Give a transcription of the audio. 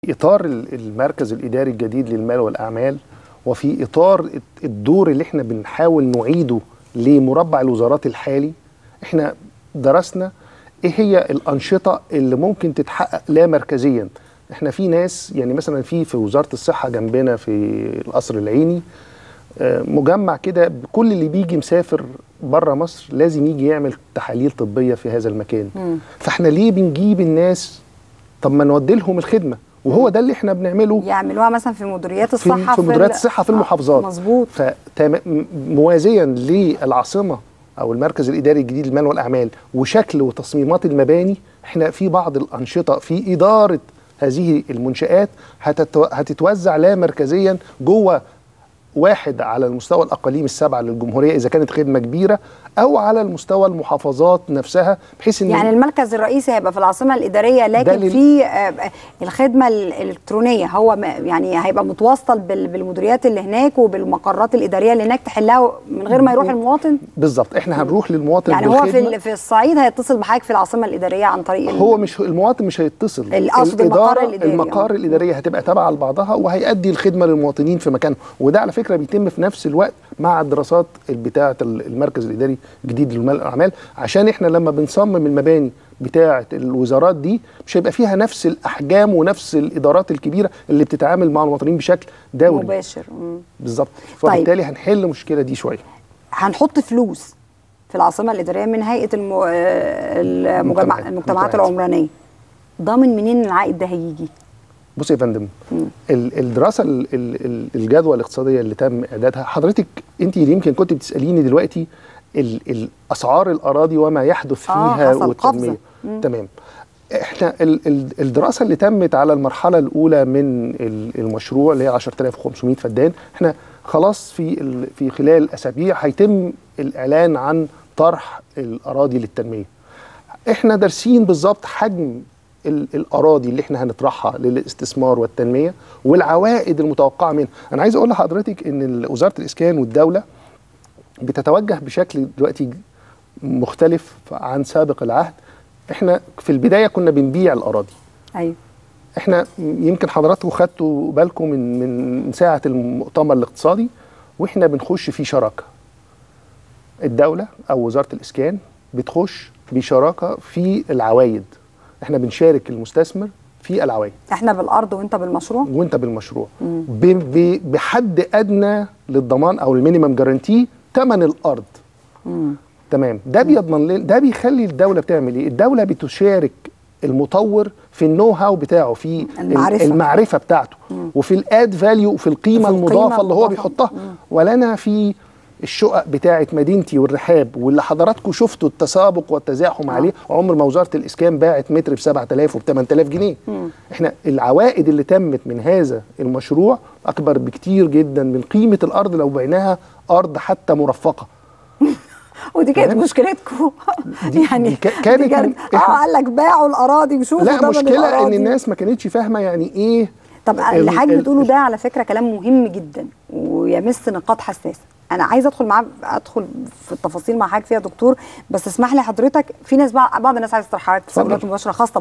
اطار المركز الاداري الجديد للمال والاعمال وفي اطار الدور اللي احنا بنحاول نعيده لمربع الوزارات الحالي احنا درسنا ايه هي الانشطه اللي ممكن تتحقق لا مركزيا احنا في ناس يعني مثلا في في وزاره الصحه جنبنا في القصر العيني مجمع كده كل اللي بيجي مسافر بره مصر لازم يجي يعمل تحاليل طبيه في هذا المكان مم. فاحنا ليه بنجيب الناس طب ما نودي لهم الخدمه وهو ده اللي احنا بنعمله يعملوها مثلا في مديريات في, الصحه في مديريات ال- الصحه في آه، المحافظات مظبوط فموازيا للعاصمه او المركز الاداري الجديد للمال والاعمال وشكل وتصميمات المباني احنا في بعض الانشطه في اداره هذه المنشات هتتو... هتتوزع لا مركزيا جوه واحد على المستوى الاقاليم السبعه للجمهوريه اذا كانت خدمه كبيره او على المستوى المحافظات نفسها بحيث ان يعني المركز الرئيسي هيبقى في العاصمه الاداريه ده لكن لل- في آه، الخدمه الالكترونيه هو م- يعني هيبقى متواصل بال- بالمديريات اللي هناك وبالمقرات الاداريه اللي هناك تحلها من غير ما يروح المواطن بالظبط احنا هنروح للمواطن يعني هو في بالخدمة. ال- في الصعيد هيتصل بحضرتك في العاصمه الاداريه عن طريق ال- هو مش المواطن مش هيتصل القصد المقر الإدارة- الإداري، المقار آه. الاداريه هتبقى تابعه لبعضها وهيأدي الخدمه للمواطنين في مكانهم وده على فكره بيتم في نفس الوقت مع الدراسات بتاعه المركز الاداري الجديد للمال والاعمال عشان احنا لما بنصمم المباني بتاعه الوزارات دي مش هيبقى فيها نفس الاحجام ونفس الادارات الكبيره اللي بتتعامل مع المواطنين بشكل دوري مباشر مم. بالظبط طيب. فبالتالي هنحل المشكله دي شويه هنحط فلوس في العاصمه الاداريه من هيئه المو... آه، المجمع... المجتمعات. المجتمعات المجتمعات. العمرانيه ضامن منين العائد ده هيجي بص يا فندم ال- الدراسه ال- ال- ال- الجدوى الاقتصاديه اللي تم اعدادها حضرتك انت يمكن كنت بتساليني دلوقتي ال- الاسعار الاراضي وما يحدث آه، فيها حصل والتنميه قفزة. مم. تمام احنا ال- ال- الدراسه اللي تمت على المرحله الاولى من ال- المشروع اللي هي 10500 فدان احنا خلاص في ال- في خلال اسابيع هيتم الاعلان عن طرح الاراضي للتنميه احنا دارسين بالظبط حجم ال- الاراضي اللي احنا هنطرحها للاستثمار والتنميه والعوائد المتوقعه منها انا عايز اقول لحضرتك ان ال- وزاره الاسكان والدوله بتتوجه بشكل دلوقتي مختلف عن سابق العهد احنا في البدايه كنا بنبيع الاراضي ايوه احنا يمكن حضراتكم خدتوا بالكم من من ساعه المؤتمر الاقتصادي واحنا بنخش في شراكه الدوله او وزاره الاسكان بتخش بشراكه في العوايد احنا بنشارك المستثمر في العوايد احنا بالارض وانت بالمشروع وانت بالمشروع ب- ب- بحد ادنى للضمان او المينيمم جارانتي ثمن الارض تمام ده بيضمن لنا ده بيخلي الدوله بتعمل ايه الدوله بتشارك المطور في النو هاو بتاعه في ال- المعرفة. المعرفه بتاعته وفي الاد فاليو في القيمه وفي القيمة المضافه اللي هو المضافة. بيحطها ولنا في الشقق بتاعه مدينتي والرحاب واللي حضراتكم شفتوا التسابق والتزاحم آه. عليه عمر ما وزاره الاسكان باعت متر ب 7000 وب 8000 جنيه احنا العوائد اللي تمت من هذا المشروع اكبر بكتير جدا من قيمه الارض لو بعناها ارض حتى مرفقه ودي كانت تمام. مشكلتكم دي- يعني دي كا- كانت دي كانت إحنا- اه قال لك باعوا الاراضي وشوفوا لا ثمن مشكله ان الأراضي. الناس ما كانتش فاهمه يعني ايه طب ال- اللي حضرتك ال- بتقوله ده على فكره كلام مهم جدا ويمس نقاط حساسه انا عايزه ادخل معاه ادخل في التفاصيل مع حضرتك فيها يا دكتور بس اسمح لي حضرتك في ناس بع- بعض الناس عايزه تطرح حضرتك اتفضل. تساؤلات مباشره خاصه